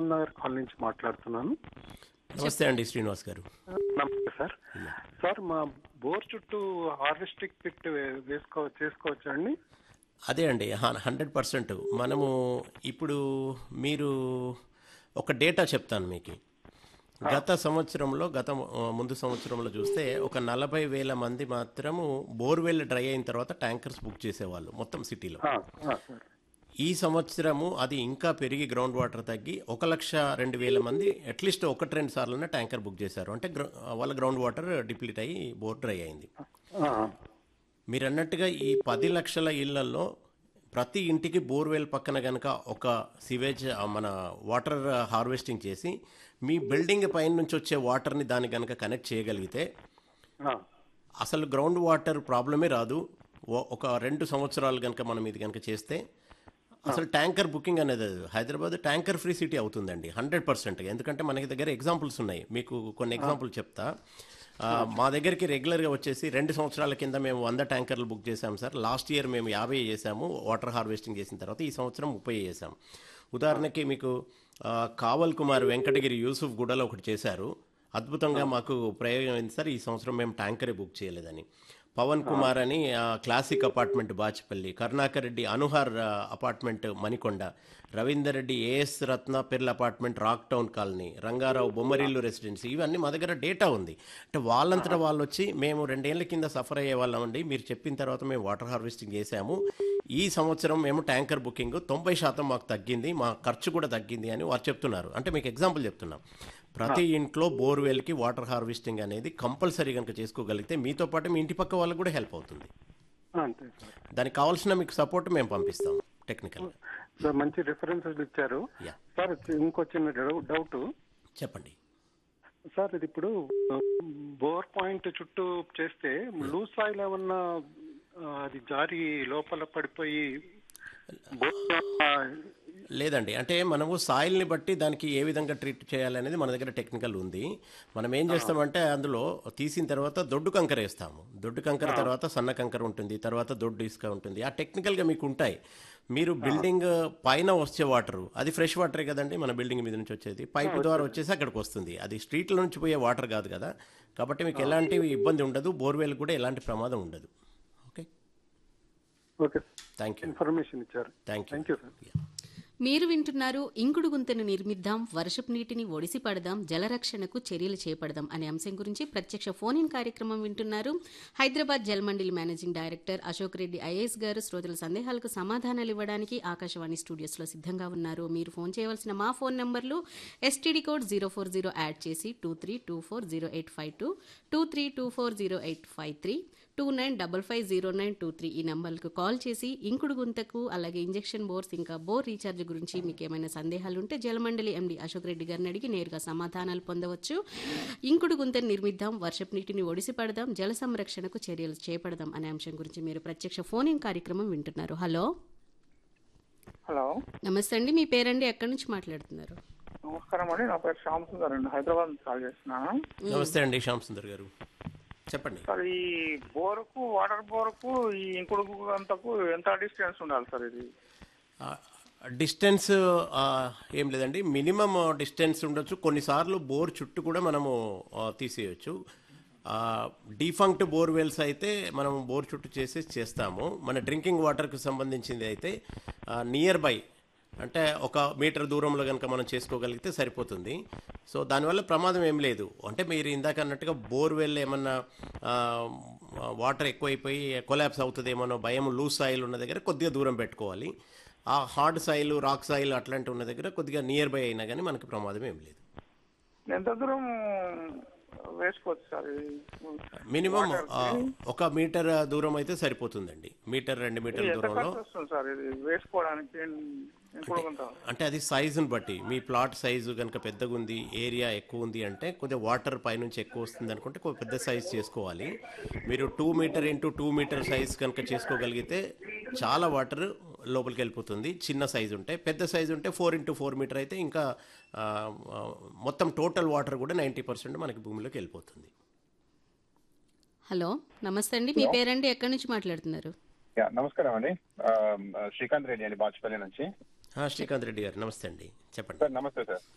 Vishal Nagar colony నుంచి మాట్లాడుతున్నాను నమస్తే అండి శ్రీనివాస్ గారు నమస్తే సార్ సార్ మా బోర్ చుట్టూ హార్వెస్టింగ్ పిట్ వేసుకో చేసుకోవచ్చా అండి అదే అండి హండ్రెడ్ పర్సెంట్ మనము ఇప్పుడు మీరు ఒక డేటా చెప్తాను మీకు గత సంవత్సరంలో గత ఆ, ముందు సంవత్సరంలో చూస్తే ఒక నలభై వేల మంది మాత్రము బోర్వెల్ డ్రై అయిన తర్వాత ట్యాంకర్స్ బుక్ చేసేవాళ్ళు మొత్తం సిటీలో ఆ, ఆ, సార్ ఈ సంవత్సరము అది ఇంకా పెరిగి గ్రౌండ్ వాటర్ తగ్గి ఒక లక్ష రెండు వేల మంది అట్లీస్ట్ ఒకటి రెండు సార్లనే ట్యాంకర్ బుక్ చేశారు అంటే గ్రౌ- వాళ్ళ గ్రౌండ్ వాటర్ డిప్లీట్ అయ్యి బోర్ డ్రై అయింది ఆ, మీరు అన్నట్టుగా ఈ పది లక్షల ఇళ్లలో ప్రతి ఇంటికి బోర్వెల్ పక్కన కనుక ఒక సివేజ్ ఆ, మన వాటర్ హార్వెస్టింగ్ చేసి మీ బిల్డింగ్ పైన నుంచి వచ్చే వాటర్ని దాన్ని కనుక కనెక్ట్ చేయగలిగితే ఆ, అసలు గ్రౌండ్ వాటర్ ప్రాబ్లమే రాదు ఓ- ఒక రెండు సంవత్సరాలు కనుక మనం ఇది కనుక చేస్తే అసలు ట్యాంకర్ బుకింగ్ అనేది హైదరాబాద్ ట్యాంకర్ ఫ్రీ సిటీ అవుతుందండి హండ్రెడ్ పర్సెంట్ ఎందుకంటే మనకి దగ్గర ఎగ్జాంపుల్స్ ఉన్నాయి మీకు కొన్ని ఎగ్జాంపుల్ చెప్తా ఆ, మా దగ్గరికి రెగ్యులర్గా వచ్చేసి రెండు సంవత్సరాల కింద మేము వంద ట్యాంకర్లు బుక్ చేశాం సార్ లాస్ట్ ఇయర్ మేము యాభై చేసాము వాటర్ హార్వెస్టింగ్ చేసిన తర్వాత ఈ సంవత్సరం ముప్పై చేసాం ఉదాహరణకి మీకు ఆ, కావల్ కుమార్ వెంకటగిరి యూసుఫ్ గుడలో ఒకటి చేశారు అద్భుతంగా మాకు ప్రయోజనం అయింది సార్ ఈ సంవత్సరం మేము ట్యాంకరే బుక్ చేయలేదని పవన్ కుమార్ అని ఆ, క్లాసిక్ అపార్ట్మెంట్ బాచిపల్లి కరుణాకర్ రెడ్డి అనుహార్ ఆ, apartment Manikonda Ravinder Reddy A S Ratna pearl apartment rock town colony Rangarao Bommarillu residency ఇవన్నీ మా దగ్గర డేటా ఉంది అంటే వాళ్ళంతటా వాళ్ళు వచ్చి మేము రెండేళ్ల కింద సఫర్ అయ్యే వాళ్ళం అండి మీరు చెప్పిన తర్వాత మేము వాటర్ హార్వెస్టింగ్ చేశాము ఈ సంవత్సరం మేము ట్యాంకర్ బుకింగ్ తొంభై శాతం మాకు తగ్గింది మా ఖర్చు కూడా తగ్గింది అని వారు చెప్తున్నారు అంటే మీకు ఎగ్జాంపుల్ చెప్తున్నాం ప్రతి ఇంట్లో బోర్వెల్కి వాటర్ హార్వెస్టింగ్ అనేది కంపల్సరీ కనుక చేసుకోగలిగితే మీతో పాటు మీ ఇంటి పక్క వాళ్ళకు కూడా హెల్ప్ అవుతుంది అంతే సార్ దానికి కావాల్సిన మీకు సపోర్ట్ మేము పంపిస్తాం టెక్నికల్ సార్ మంచి రిఫరెన్సెస్ ఇచ్చారు యా సార్ ఇంకో చిన్న డౌ- డౌట్ చెప్పండి సార్ ఇది ఇప్పుడు బోర్ పాయింట్ చుట్టూ చేస్తే లూజ్ సాయిల్ ఏమన్నా ఆ, అది జారి లోపల పడిపోయి బోర్ ఆ, లేదండి అంటే మనము సాయిల్ని బట్టి దానికి ఏ విధంగా ట్రీట్ చేయాలనేది మన దగ్గర టెక్నికల్ ఉంది మనం ఏం చేస్తామంటే అందులో తీసిన తర్వాత దొడ్డు కంకర వేస్తాము దొడ్డు కంకర తర్వాత సన్న కంకర ఉంటుంది తర్వాత దొడ్డు ఇసుక ఉంటుంది ఆ టెక్నికల్గా మీకు ఉంటాయి మీరు బిల్డింగ్ పైన వచ్చే వాటర్ అది ఫ్రెష్ వాటరే కదండి మన బిల్డింగ్ మీద నుంచి వచ్చేది పైపు ద్వారా వచ్చేసి అక్కడికి వస్తుంది అది స్ట్రీట్ల నుంచి పోయే వాటర్ కాదు కదా కాబట్టి మీకు ఎలాంటి ఇబ్బంది ఉండదు బోర్వెల్ కూడా ఎలాంటి ప్రమాదం ఉండదు okay okay thank you information ఇచ్చారు thank thank you you sir మీరు వింటున్నారు ఇంకుడు గుంతను నిర్మిద్దాం వర్షపు నీటిని ఒడిసి పడదాం జలరక్షణకు చర్యలు చేపడదాం అనే అంశం గురించి ప్రత్యక్ష ఫోన్ ఇన్ కార్యక్రమం వింటున్నారు Hyderabad Jalamandali managing director Ashok Reddy IAS garu శ్రోతల సందేహాలకు సమాధానాలు ఇవ్వడానికి ఆకాశవాణి స్టూడియోస్లో సిద్ధంగా ఉన్నారు మీరు ఫోన్ చేయవలసిన మా ఫోన్ నంబర్లు STD code zero four zero add చేసి two three two four zero eight five two two three two four zero eight five three two nine double five zero nine two three ఈ నంబర్లకు call చేసి ఇంకుడు గుంతకు అలాగే injection bores ఇంకా bore recharge గురించి మీకు ఏమైనా సందేహాలు ఉంటే జలమండలి ఎండి అశోక్ రెడ్డి గారిని అడిగి నేరుగా సమాధానాలు పొందవచ్చు ఇంకుడు గుంతను నిర్మిద్దాం వర్షపు నీటిని ఒడిసి పడదాం జల సంరక్షణకు చర్యలు చేపడదాం అనే అంశం గురించి మీరు ప్రత్యక్ష ఫోన్ ఇన్ కార్యక్రమం వింటున్నారు హలో హలో నమస్తే అండి మీ పేరండి ఎక్కడి నుంచి మాట్లాడుతున్నారు నమస్కారం అండి నా పేరు శ్యామ్ సుందర్ అండి హైదరాబాద్ నుంచి కాల్ చేస్తున్నాను నమస్తే అండి శ్యామ్ సుందర్ గారు చెప్పండి సార్ ఈ బోరుకు వాటర్ బోరుకు ఈ ఇంకుడు అంతకు ఎంత డిస్టెన్స్ ఉండాలి సార్ ఇది డిస్టెన్స్ ఏం లేదండి మినిమం డిస్టెన్స్ ఉండొచ్చు కొన్నిసార్లు బోర్ చుట్టూ కూడా మనము ఆ, తీసేయొచ్చు డీఫంక్ట్ బోర్ వెల్స్ అయితే మనం బోర్ చుట్టూ చేసి చేస్తాము మన డ్రింకింగ్ వాటర్కి సంబంధించింది అయితే నియర్ బై అంటే ఒక మీటర్ దూరంలో కనుక మనం చేసుకోగలిగితే సరిపోతుంది సో దానివల్ల ప్రమాదం ఏం లేదు అంటే మీరు ఇందాక అన్నట్టుగా బోర్వెల్ ఏమన్నా ఆ, వాటర్ ఎక్కువైపోయి కొలాప్స్ అవుతుందేమో భయం లూజ్ సాయిల్ ఉన్న దగ్గర కొద్దిగా దూరం పెట్టుకోవాలి ఆ హార్డ్ సాయిల్ రాక్ సాయిల్ అట్లాంటి ఉన్న దగ్గర కొద్దిగా నియర్ బై అయినా కానీ మనకి ప్రమాదం ఏం లేదు ఎంత దూరం వేసుకోవచ్చు సార్ ఇది? మినిమం ఆ, ఒక మీటర్ దూరం అయితే సరిపోతుందండి మీటర్ రెండు మీటర్ల ఎంత దూరంలో ఖర్చు వస్తుంది సార్ ఇది వేసుకోవడానికి ఇంకుడు గుంత అంటే అది సైజుని బట్టి మీ ప్లాట్ సైజు కనుక పెద్దగా ఉంది ఏరియా ఎక్కువ ఉంది అంటే కొద్దిగా వాటర్ పైనుంచి ఎక్కువ వస్తుంది అనుకుంటే కొద్దిగా పెద్ద సైజ్ చేసుకోవాలి మీరు two meter into two meter size కనుక చేసుకోగలిగితే చాలా వాటర్ లోపలికి వెళ్ళిపోతుంది చిన్న సైజు ఉంటే పెద్ద సైజు ఉంటే ఫోర్ ఇంటూ ఫోర్ మీటర్ అయితే ఇంకా ఆ, ఆ, మొత్తం టోటల్ వాటర్ కూడా నైంటీ పర్సెంట్ మనకి భూమిలోకి వెళ్ళిపోతుంది హలో నమస్తే అండి మీ పేరండి ఎక్కడి నుంచి మాట్లాడుతున్నారు యా, నమస్కారం అండి ఆ, శ్రీకాంత్ రెడ్డి అండి బాచుపల్లి నుంచి ఆ, శ్రీకాంత్ రెడ్డి గారు నమస్తే అండి చెప్పండి సార్ నమస్తే సార్